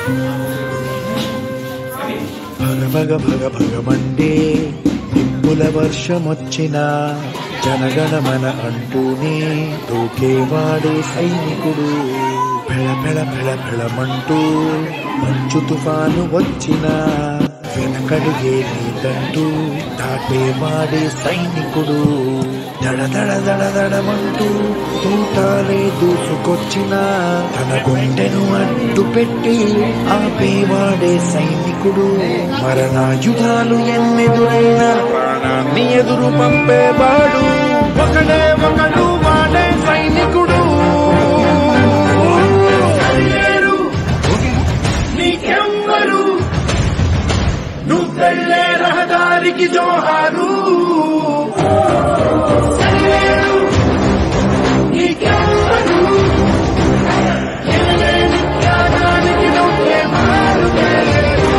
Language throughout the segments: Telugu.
భగభగ భగ భగమండే నిప్పుల వర్షమొచ్చిన జనగణమన అంటూనే దూకేవాడే సైనికుడు పెళ పెళ పెళ పెళమంటూ మంచు తుఫాను వచ్చిన వెనకడిగే నీదంటూ దాటేవాడే సైనికుడు దడ దడ దడ దడమంటూ తూటాలే దూసుకొచ్చిన తన గుండెను అడ్డు పెట్టి ఆపేవాడే సైనికుడు మరణాయుధాలు ఎన్నెదురైనా ప్రాణాన్ని ఎదురు పంపేవాడు ఒకడే ఒకడు వాడే సైనికుడు నీకెవ్వరు నువ్వెళ్ళే రహదారికి జోహారు సరిలేరు నీకెవ్వరు ఎనలేని త్యాగానికి నువ్వే మారుగలేరు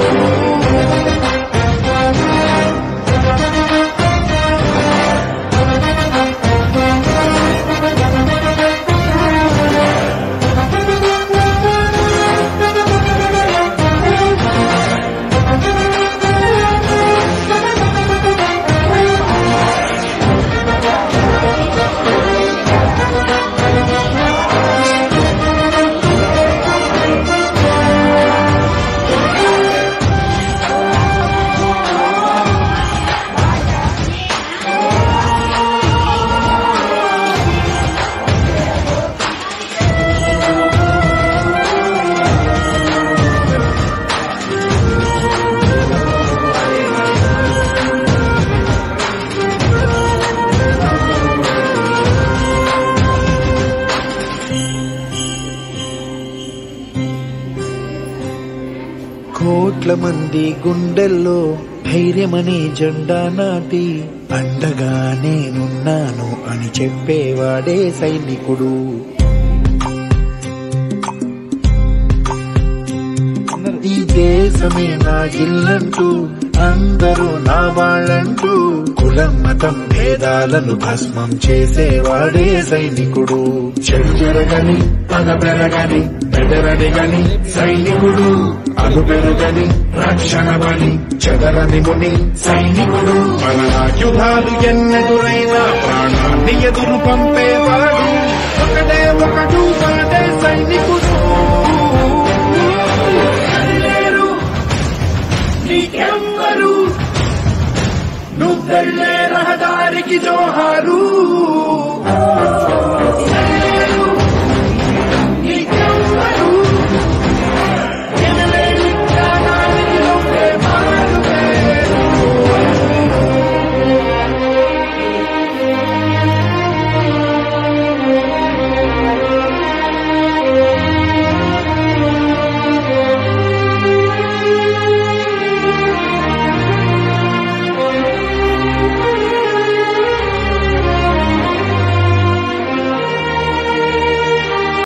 కోట్ల మంది గుండెల్లో ధైర్యమనే జెండా నాటి అండగా నేనున్నాను అని చెప్పేవాడే సైనికుడు ఈ దేశమే నా ఇల్లంటూ అందరూ నా వాళ్ళంటూ కులం మతం భేదాలను భస్మం చేసేవాడే సైనికుడు చెడు జరగని పగ పెరగని బెదరని గని సైనికుడు అలు పెరుగని రక్షణ బలి చెదరని ముని సైనికుడు మన ఆయుధాలు ఎన్నెదురైనా ప్రాణాన్ని ఎదురు పంపేవాడు ఒకటే ఒకడు వాడే సైనికుడు సరిలేరు నీకెవ్వరు నువ్వెళ్ళే రహదారికి జోహారు